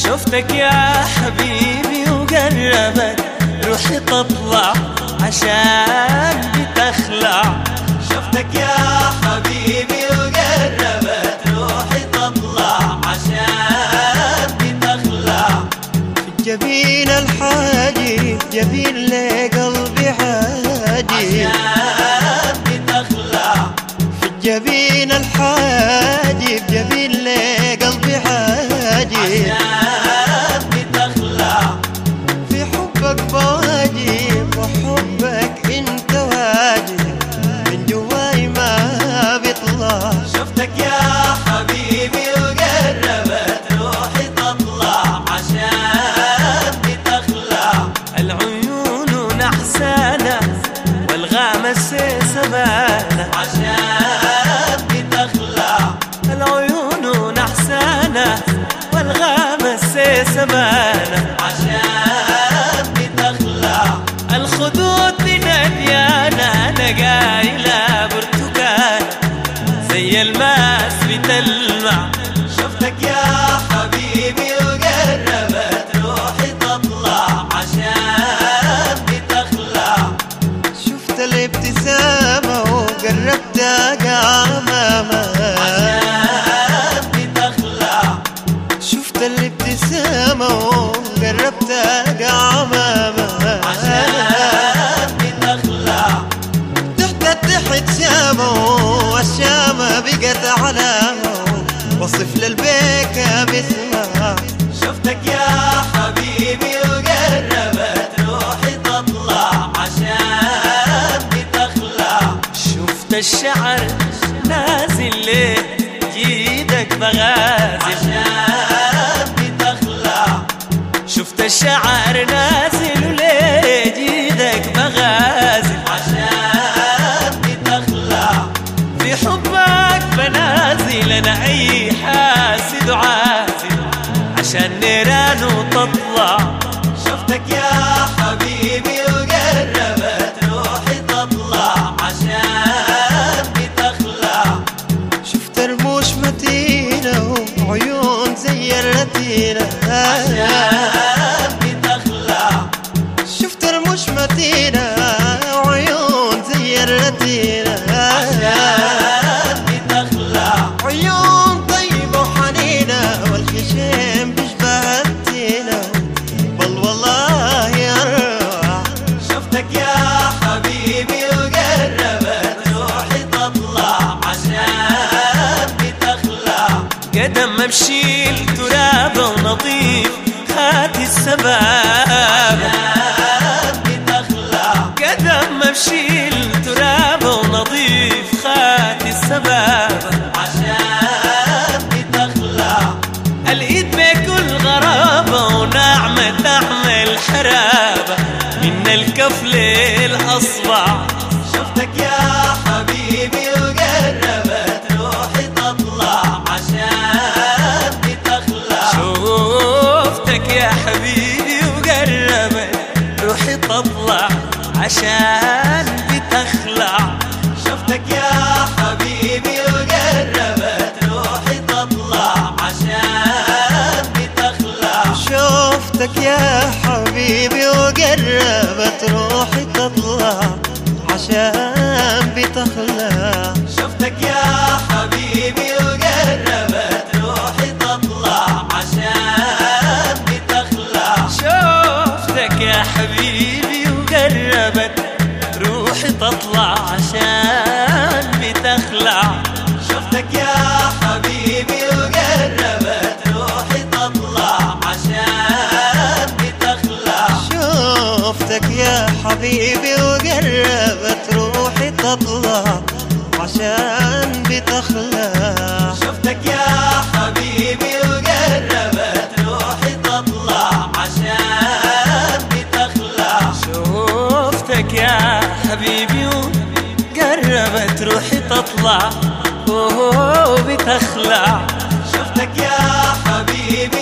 شفتك يا حبيبي وقربت روحي تطلع عشان بتخلع شفتك يا حبيبي وقربت روحي تطلع عشان بتخلع في جبين الحاجي جبين لقلبي حاجي عشان بتخلع في جبين الحاجي جبين لقلبي حاجي عشان بتخلع في حبك بواجي وحبك انت واجي من جواي ما بيطلع شفتك يا حبيبي وقربت روحي تطلع عشان بتخلع العيون نحسانة والغامس سبانة عشان بتخلع العيون نحسانة والغامس سبانة عشان بتخلع الخدود ناديانة أنا قايلة برتقال زي الماس بتلمع شفتك يا حبيبي وقربت روحي تطلع عشان بتخلع شفت الابتسامة وقربت قامامة عشان بتخلع شفت الابتسامة وقربت قامامة عشان بتخلع تحت تحت شامة والشامة بقت علامة وصف للبيكة باسمها شفتك يا حبيبي وقربت روحي تطلع عشان بتخلع شفت الشعر نازل ليه جيدك بغازل عشان بتخلع شفت الشعر نازل وليه جيدك بغازل عشان بتخلع في حبك بنازل انا اي حاسد وعازل عشان نيران تطلع شفتك يا حبيبي وقربت روحي تطلع عشان بتخلع شفت رموش متينة وعيون زي الرتينة عشان بتخلع شفت رموش متينة وعيون زي الرتينة عشان بتخلع عيون طيبة وحنينة والخشم بيشبه التينة بل والله يروع شفتك يا حبيبي وقربت روحي تطلع عشان بتخلع قدم ما بشيل ترابه ونظيف هاتي السباب بتخلع قدم ما بشيل ترابه ونظيف خاتي السباب عشان بتخلع الايد بكل غرابة ونعمة تحمل حرابة من الكف للأصبع شفتك يا حبيبي وقربت روحي تطلع عشان بتخلع شفتك يا حبيبي وقربت روحي تطلع عشان بتخلع شفتك يا حبيبي وقربت روحي تطلع عشان بتخلع شوفتك يا حبيبي وقربت روحي تطلع عشان بتخلع شفتك يا حبيبي وقربت روحي تطلع عشان بتخلع شفتك يا حبيبي وقربت روحي تطلع عشان بتخلع شفتك يا حبيبي وقربت روحي تطلع عشان بتخلع شوفتك يا حبيبي وقربت روحي تطلع عشان بتخلع شفتك يا حبيبي وقربت روحي تطلع عشان بتخلع شفتك يا حبيبي وقربت روحي تطلع اوه بتخلع شفتك يا حبيبي